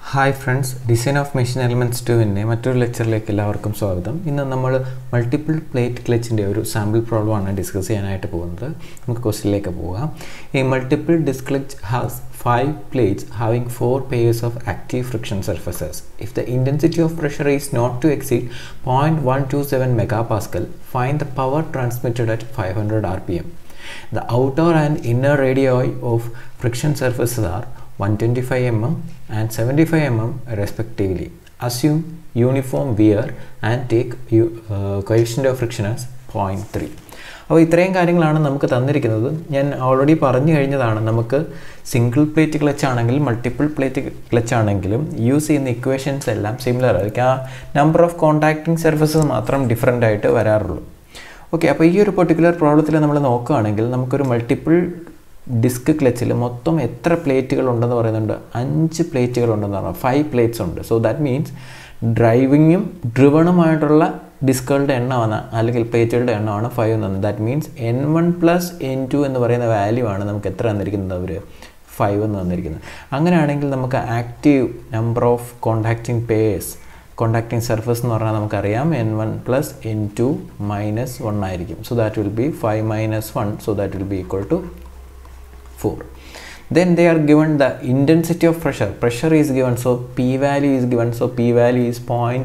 Hi friends design of machine elements ടുവിൻ്റെ മറ്റൊരു ലെക്ചറിലേക്ക് എല്ലാവർക്കും സ്വാഗതം ഇന്ന് നമ്മൾ മൾട്ടിപ്പിൾ പ്ലേറ്റ് ക്ലച്ചിൻ്റെ ഒരു സാമ്പിൾ പ്രോബ്ലമാണ് ഡിസ്കസ് ചെയ്യാനായിട്ട് പോകുന്നത് നമുക്ക് ക്വസ്റ്റിലേക്ക് പോകാം ഈ multiple disc clutch has five plates having four pairs of active friction surfaces if the intensity of pressure is not to exceed point one two seven mega pascal find the power transmitted at five hundred R P M The outer and inner radii of friction surfaces are 125 mm and 75 mm respectively. Assume uniform wear and take u- uh, coefficient of friction as 0.3. അപ്പോൾ ഇത്രയും കാര്യങ്ങളാണ് നമുക്ക് തന്നിരിക്കുന്നത് ഞാൻ already പറഞ്ഞു കഴിഞ്ഞതാണ് നമുക്ക് single plate clutch ആണെങ്കിലും മൾട്ടിപ്പിൾ പ്ലേറ്റ് ക്ലച്ച് ആണെങ്കിലും യൂസ് ചെയ്യുന്ന ഇക്വേഷൻസ് എല്ലാം സിമിലർ ആയിരിക്കും ആ നമ്പർ ഓഫ് കോൺടാക്റ്റിംഗ് സർഫസസ് മാത്രം ഡിഫറെൻ്റ് ആയിട്ട് വരാറുള്ളൂ ഓക്കെ അപ്പോൾ ഈ ഒരു പെർട്ടിക്കുലർ പ്രോബ്ലത്തിൽ നമ്മൾ നോക്കുകയാണെങ്കിൽ നമുക്കൊരു മൾട്ടിപ്പിൾ ഡിസ്ക് ക്ലച്ചിൽ മൊത്തം എത്ര പ്ലേറ്റുകൾ ഉണ്ടെന്ന് പറയുന്നുണ്ട് അഞ്ച് പ്ലേറ്റുകൾ ഉണ്ടെന്ന് പറഞ്ഞാൽ ഫൈവ് പ്ലേറ്റ്സ് ഉണ്ട് സോ ദാറ്റ് മീൻസ് ഡ്രൈവിങ്ങും ഡ്രിവണുമായിട്ടുള്ള ഡിസ്കുകളുടെ എണ്ണമാണ് അല്ലെങ്കിൽ പ്ലേറ്റുകളുടെ എണ്ണമാണ് ഫൈവ് എന്ന് പറയുന്നത് that means N one plus N two എന്ന് പറയുന്ന വാല്യൂ ആണ് നമുക്ക് എത്ര തന്നിരിക്കുന്നത് അവർ ഫൈവ് എന്ന് തന്നിരിക്കുന്നത് അങ്ങനെയാണെങ്കിൽ നമുക്ക് active number of contacting pairs contacting surface എന്ന് പറഞ്ഞാൽ നമുക്കറിയാം N one plus N two minus one ആയിരിക്കും so that will be five minus one so that will be equal to four then they are given the intensity of pressure pressure is given so p value is given so p value is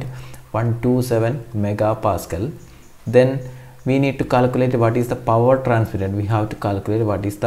0.127 megapascal then we need to calculate what is the power transmitted we have to calculate what is the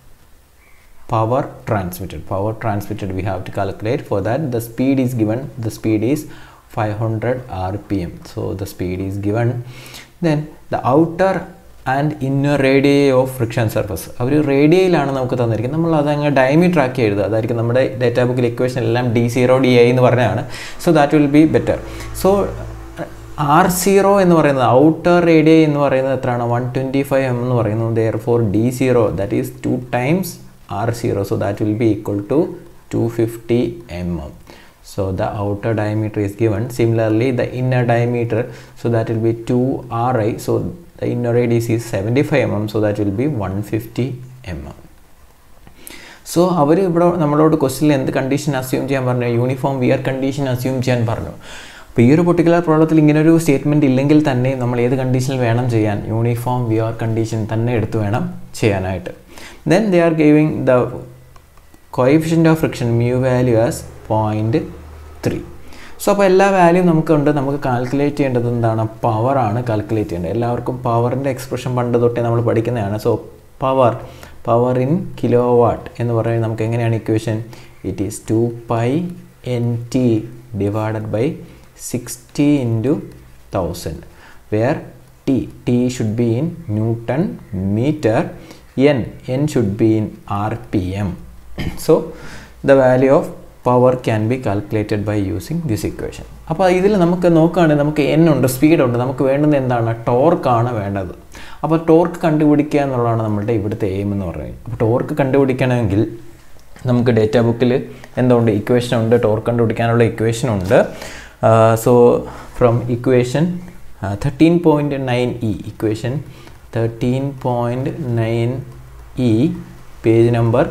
power transmitted power transmitted we have to calculate for that the speed is given the speed is 500 rpm so the speed is given then the outer and inner radii of friction surface അവർ റേഡിയയിലാണ് നമുക്ക് തന്നിരിക്കുന്നത് നമ്മൾ അതങ്ങ് diameter ആക്കി എഴുതുക അതായിരിക്കും നമ്മുടെ ഡേറ്റാ ബുക്കിൽ ഇക്വേഷൻ എല്ലാം ഡി സീറോ ഡി ഐ എന്ന് പറഞ്ഞാണ് so that will be better so R zero എന്ന് പറയുന്നത് ഔട്ടർ റേഡിയ എന്ന് പറയുന്നത് എത്രയാണ് വൺ ട്വൻറ്റി ഫൈവ് എം എന്ന് പറയുന്നത് therefore D zero that is two times R zero so that will be equal to two fifty M M so the outer diameter is given similarly the inner diameter so that will be 2 ri so the inner radius is 75 mm so that will be 150 mm so അവർ ഇവിടെ നമ്മളോട് ക്വസ്റ്റിനിൽ എന്ത് condition assume ചെയ്യാൻ പറഞ്ഞു uniform wear condition assume ചെയ്യാൻ പറഞ്ഞു അപ്പോൾ ഈ ഒരു പെർട്ടിക്കുലർ പ്രോബ്ലത്തിൽ ഇങ്ങനൊരു സ്റ്റേറ്റ്മെൻറ്റ് ഇല്ലെങ്കിൽ തന്നെ നമ്മൾ ഏത് കണ്ടീഷനിൽ വേണം ചെയ്യാൻ യൂണിഫോം വിയർ കണ്ടീഷൻ തന്നെ എടുത്ത് വേണം ചെയ്യാനായിട്ട് then they are giving the coefficient of friction mu value as point three so അപ്പോൾ എല്ലാ വാല്യൂം നമുക്കുണ്ട് നമുക്ക് കാൽക്കുലേറ്റ് ചെയ്യേണ്ടത് എന്താണ് പവറാണ് കാൽക്കുലേറ്റ് ചെയ്യേണ്ടത് എല്ലാവർക്കും പവറിൻ്റെ എക്സ്പ്രഷൻ പണ്ട് തൊട്ടേ നമ്മൾ പഠിക്കുന്നതാണ് so power power in kilowatt എന്ന് പറയുന്നത് നമുക്ക് എങ്ങനെയാണ് equation it is two pi N T divided by sixty into thousand where T T should be in newton metre N N should be in R P M so the value of power can be calculated by using this equation അപ്പോൾ ഇതിൽ നമുക്ക് നോക്കുകയാണെങ്കിൽ നമുക്ക് N ഉണ്ട് സ്പീഡുണ്ട് നമുക്ക് വേണ്ടുന്നത് എന്താണ് ടോർക്കാണ് വേണ്ടത് അപ്പോൾ ടോർക്ക് കണ്ടുപിടിക്കുക എന്നുള്ളതാണ് നമ്മളുടെ ഇവിടുത്തെ എയിം എന്ന് പറയുന്നത് അപ്പോൾ ടോർക്ക് കണ്ടുപിടിക്കണമെങ്കിൽ നമുക്ക് ഡേറ്റാ ബുക്കിൽ എന്തുണ്ട് ഇക്വേഷൻ ഉണ്ട് ടോർക്ക് കണ്ടുപിടിക്കാനുള്ള ഇക്വേഷൻ ഉണ്ട് so from equation thirteen point nine E equation thirteen point nine E page number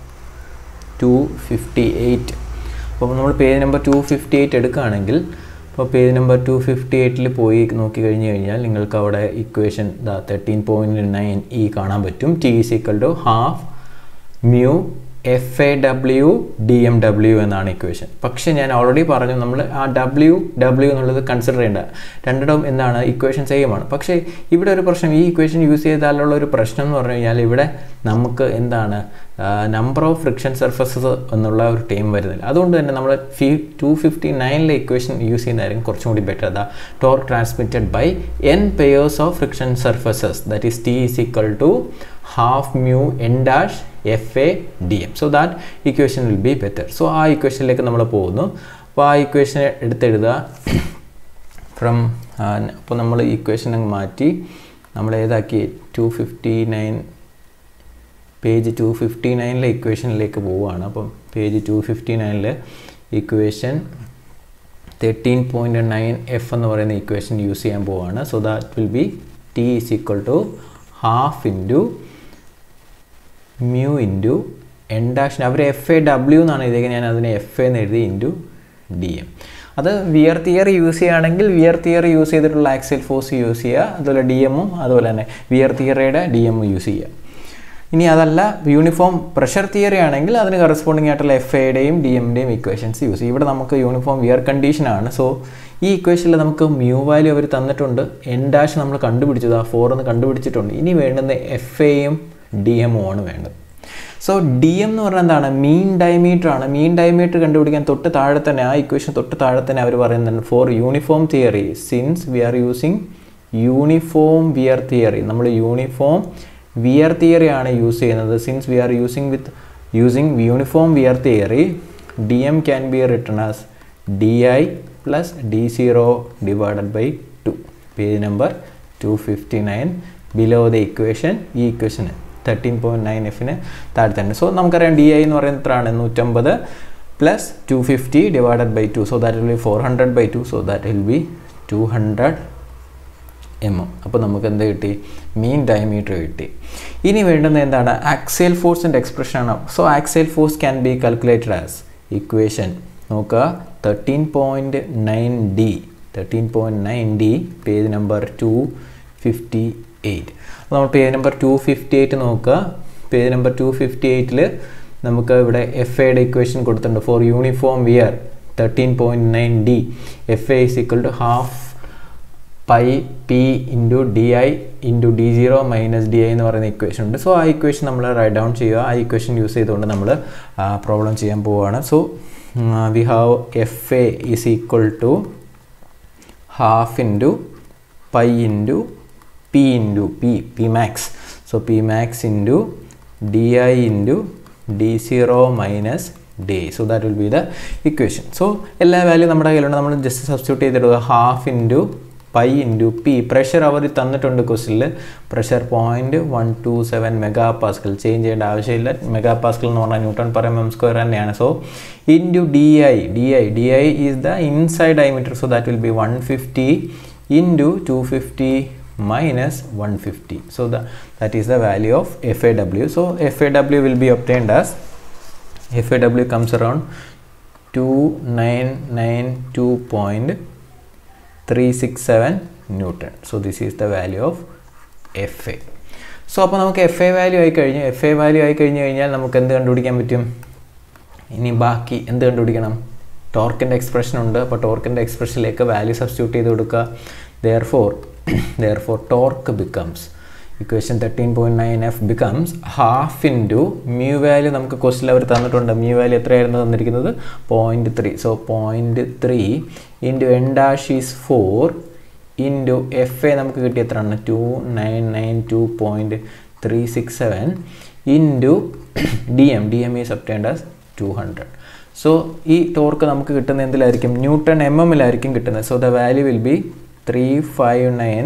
two fifty eight അപ്പോൾ നമ്മൾ page number two fifty eight എടുക്കുകയാണെങ്കിൽ അപ്പോൾ പേജ് നമ്പർ ടു ഫിഫ്റ്റി എയ്റ്റിൽ പോയി നോക്കി കഴിഞ്ഞ് കഴിഞ്ഞാൽ നിങ്ങൾക്ക് അവിടെ equation the thirteen point nine E കാണാൻ പറ്റും T is equal to half mu F A W D M W എന്നാണ് ഇക്വേഷൻ പക്ഷേ ഞാൻ ഓൾറെഡി പറഞ്ഞു നമ്മൾ ആ ഡബ്ല്യു ഡബ്ല്യു എന്നുള്ളത് കൺസിഡർ ചെയ്യേണ്ട രണ്ടിടവും എന്താണ് ഇക്വേഷൻ സെയിം ആണ് പക്ഷേ ഇവിടെ ഒരു പ്രശ്നം ഈ ഇക്വേഷൻ യൂസ് ചെയ്താലുള്ള ഒരു പ്രശ്നം എന്ന് പറഞ്ഞു കഴിഞ്ഞാൽ ഇവിടെ നമുക്ക് എന്താണ് നമ്പർ ഓഫ് ഫ്രിക്ഷൻ സർഫസസ് എന്നുള്ള ഒരു ടൈം വരുന്നില്ല അതുകൊണ്ട് തന്നെ നമ്മൾ ഫി ടു ഫിഫ്റ്റി നയനിലെ ഇക്വേഷൻ യൂസ് ചെയ്യുന്നതായിരിക്കും കുറച്ചും കൂടി better the torque transmitted by N pairs of friction surfaces that is T is equal to half mu N dash F A D M so that equation will be better so ആ ഇക്വേഷനിലേക്ക് നമ്മൾ പോകുന്നു അപ്പോൾ ആ equation എടുത്തെഴുതുക from അപ്പോൾ നമ്മൾ equation അങ്ങ് മാറ്റി നമ്മൾ ഏതാക്കി two fifty nine page two fifty നയനിലെ ഇക്വേഷനിലേക്ക് പോവുകയാണ് അപ്പം പേജ് ടു ഫിഫ്റ്റി നയനിൽ equation thirteen point nine F എന്ന് പറയുന്ന ഇക്വേഷൻ യൂസ് ചെയ്യാൻ പോവുകയാണ് so that will be T is equal to half into mu into N ഡാഷിന് അവർ എഫ് എ ഡബ്ല്യു എന്നാണ് എഴുതിയത് ഞാൻ അതിനെ എഫ് എന്ന് എഴുതി ഇൻറ്റു ഡി എം അത് വിയർ തിയറി യൂസ് ചെയ്യുകയാണെങ്കിൽ വിയർ തിയറി യൂസ് ചെയ്തിട്ടുള്ള ആക്സിൽ ഫോഴ്സ് യൂസ് ചെയ്യുക അതുപോലെ ഡി എമ്മും അതുപോലെ തന്നെ വിയർ തിയറിയുടെ ഡി എമ്മും യൂസ് ചെയ്യുക ഇനി അതല്ല യൂണിഫോം പ്രഷർ തിയറി ആണെങ്കിൽ അതിന് കറസ്പോണ്ടിങ് ആയിട്ടുള്ള എഫ് എയുടെയും ഡി എമ്മിൻ്റെയും ഇക്വേഷൻസ് യൂസ് ചെയ്യും ഇവിടെ നമുക്ക് യൂണിഫോം വിയർ കണ്ടീഷനാണ് സോ ഈ ഇക്വേഷനിൽ നമുക്ക് മ്യൂ വാല്യൂ അവർ തന്നിട്ടുണ്ട് എൻ ഡാഷ് നമ്മൾ കണ്ടുപിടിച്ചത് ആ ഫോർ എന്ന് കണ്ടുപിടിച്ചിട്ടുണ്ട് ഇനി വേണ്ടുന്ന എഫ് എയും ഡി എമ്മും ആണ് വേണ്ടത് സോ ഡി എം എന്ന് പറഞ്ഞാൽ എന്താണ് മീൻ ഡയമീറ്റർ ആണ് മീൻ ഡയമീറ്റർ കണ്ടുപിടിക്കാൻ തൊട്ട് താഴെ തന്നെ ആ ഇക്വേഷൻ തൊട്ട് താഴെ തന്നെ അവർ പറയുന്നുണ്ട് for uniform theory since we are using uniform wear theory നമ്മൾ യൂണിഫോം വിയർ തിയറി ആണ് യൂസ് ചെയ്യുന്നത് since we are using with using uniform wear theory D M can be written as D I plus D zero divided by two page number two fifty nine below the equation ഈ ഇക്വേഷന് thirteen point nine എഫിന് താഴെ തന്നെ so നമുക്കറിയാം D I എന്ന് പറയുന്നത് എത്രയാണ് നൂറ്റമ്പത് plus two fifty divided by two so that will be four hundred by two so that will be two hundred M M അപ്പോൾ നമുക്ക് എന്ത് കിട്ടി മീൻ ഡയമീറ്റർ കിട്ടി ഇനി വേണ്ടുന്ന എന്താണ് ആക്സിയൽ ഫോഴ്സിൻ്റെ എക്സ്പ്രഷനാണ് so axial force can be calculated as equation നോക്കുക thirteen point nine D thirteen point nine D page number two fifty eight നമ്മൾ page number two fifty eight നോക്കുക പേജ് നമ്പർ ടു ഫിഫ്റ്റി എയ്റ്റിൽ നമുക്ക് ഇവിടെ F എയുടെ equation കൊടുത്തിട്ടുണ്ട് for uniform wear thirteen point nine D F A is equal to half pi P into D I into D zero minus D I എന്ന് പറയുന്ന equation ഉണ്ട് so ആ equation നമ്മൾ റൈറ്റ് ഡൗൺ ചെയ്യുക ആ equation use ചെയ്തുകൊണ്ട് നമ്മൾ problem ചെയ്യാൻ പോവുകയാണ് so we have F A is equal to half into pi into P into P P max so P max into D I into D zero minus D I so that will be the equation so എല്ലാ value നമ്മുടെ കയ്യിലുണ്ട് നമ്മൾ just substitute ചെയ്തിടുക half into pi into P pressure അവർ തന്നിട്ടുണ്ട് ക്വസ്റ്റിൽ pressure point one two seven mega pascal change ചെയ്യേണ്ട ആവശ്യമില്ല മെഗാ പാസ്കൽ എന്ന് പറഞ്ഞാൽ newton per M M square തന്നെയാണ് so into D I D I D I is the inside diameter so that will be one fifty into two fifty minus 150 so the that is the value of FAW so FAW will be obtained as FAW comes around 2992.367 Newton so this is the value of FA so അപ്പോൾ നമുക്ക് F A value ആയി കഴിഞ്ഞു F A value ആയി കഴിഞ്ഞു കഴിഞ്ഞാൽ നമുക്ക് എന്ത് കണ്ടുപിടിക്കാൻ പറ്റും ഇനി ബാക്കി എന്ത് കണ്ടുപിടിക്കണം ടോർക്കിൻ്റെ എക്സ്പ്രഷൻ ഉണ്ട് അപ്പോൾ ടോർക്കിൻ്റെ എക്സ്പ്രഷനിലേക്ക് വാല്യൂ സബ്സ്റ്റിറ്റ്യൂട്ട് ചെയ്ത് കൊടുക്കുക therefore therefore torque becomes equation 13.9f becomes half into mu value നമുക്ക് ക്വസ്റ്റിൽ അവർ തന്നിട്ടുണ്ട് mu value എത്രയായിരുന്നു തന്നിരിക്കുന്നത് point three so point three into N dash is four into F A നമുക്ക് കിട്ടിയ എത്രയാണ് two nine nine two point three six seven into D M D M is obtained as two hundred so ഈ torque നമുക്ക് കിട്ടുന്ന എന്തിലായിരിക്കും newton M എമ്മിലായിരിക്കും കിട്ടുന്നത് so the value will be three five nine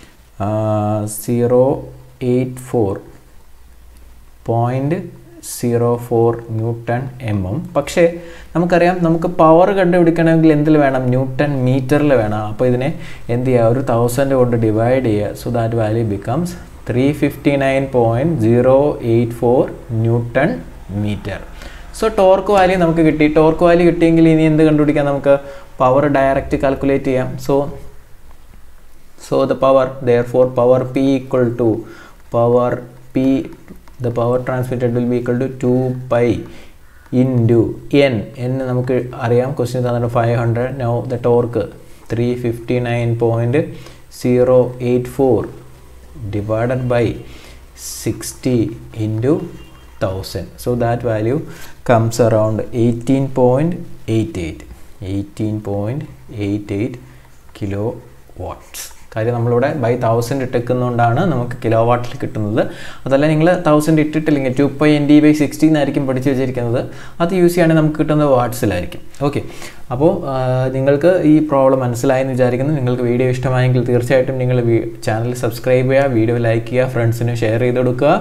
zero eight four point zero four newton M M പക്ഷേ നമുക്കറിയാം നമുക്ക് power കണ്ടുപിടിക്കണമെങ്കിൽ എന്തിൽ വേണം ന്യൂട്ടൺ മീറ്ററിൽ വേണം അപ്പോൾ ഇതിനെ എന്ത് ചെയ്യുക ഒരു തൗസൻഡ് കൊണ്ട് ഡിവൈഡ് ചെയ്യുക so that value becomes three fifty nine point zero eight four newton metre so torque value നമുക്ക് കിട്ടി ടോർക്ക് വാല്യൂ കിട്ടിയെങ്കിൽ ഇനി എന്ത് കണ്ടുപിടിക്കാം നമുക്ക് പവർ ഡയറക്റ്റ് കാൽക്കുലേറ്റ് ചെയ്യാം so so the power therefore power p equal to power p the power transmitted will be equal to 2 pi into n n നമുക്ക് അറിയാം ക്വസ്റ്റ്യൻ തന്നിട്ട് five hundred now the torque three fifty nine point zero eight four divided by sixty into thousand so that value comes around eighteen point eight eight eighteen point eight eight kilo watts കാര്യം നമ്മളിവിടെ by thousand ഇട്ടേക്കുന്നതുകൊണ്ടാണ് നമുക്ക് kilo വാട്ടിൽ കിട്ടുന്നത് അതല്ല നിങ്ങൾ thousand ഇട്ടിട്ടില്ലെങ്കിൽ two pi N D by sixteen ആയിരിക്കും പഠിച്ചു വെച്ചിരിക്കുന്നത് അത് യൂസ് ചെയ്യുകയാണെങ്കിൽ നമുക്ക് കിട്ടുന്നത് വാട്ട്സിലായിരിക്കും ഓക്കെ അപ്പോൾ നിങ്ങൾക്ക് ഈ പ്രോബ്ലം മനസ്സിലായെന്ന് വിചാരിക്കുന്നു നിങ്ങൾക്ക് വീഡിയോ ഇഷ്ടമായെങ്കിൽ തീർച്ചയായിട്ടും നിങ്ങൾ ചാനൽ സബ്സ്ക്രൈബ് ചെയ്യുക വീഡിയോ ലൈക്ക് ചെയ്യുക ഫ്രണ്ട്സിന് ഷെയർ ചെയ്ത് കൊടുക്കുക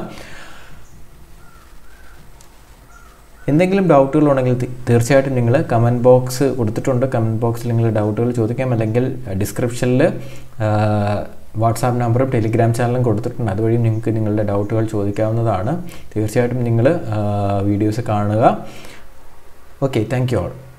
എന്തെങ്കിലും ഡൗട്ടുകൾ ഉണ്ടെങ്കിൽ തീർച്ചയായിട്ടും നിങ്ങൾ കമൻറ്റ് ബോക്സ് കൊടുത്തിട്ടുണ്ട് കമൻറ്റ് ബോക്സിൽ നിങ്ങൾ ഡൗട്ടുകൾ ചോദിക്കാം അല്ലെങ്കിൽ ഡിസ്ക്രിപ്ഷനിൽ വാട്സാപ്പ് നമ്പറും ടെലിഗ്രാം ചാനലും കൊടുത്തിട്ടുണ്ട് അതുവഴി നിങ്ങൾക്ക് നിങ്ങളുടെ ഡൗട്ടുകൾ ചോദിക്കാവുന്നതാണ് തീർച്ചയായിട്ടും നിങ്ങൾ വീഡിയോസ് കാണുക ഓക്കെ താങ്ക് യു ഓൾ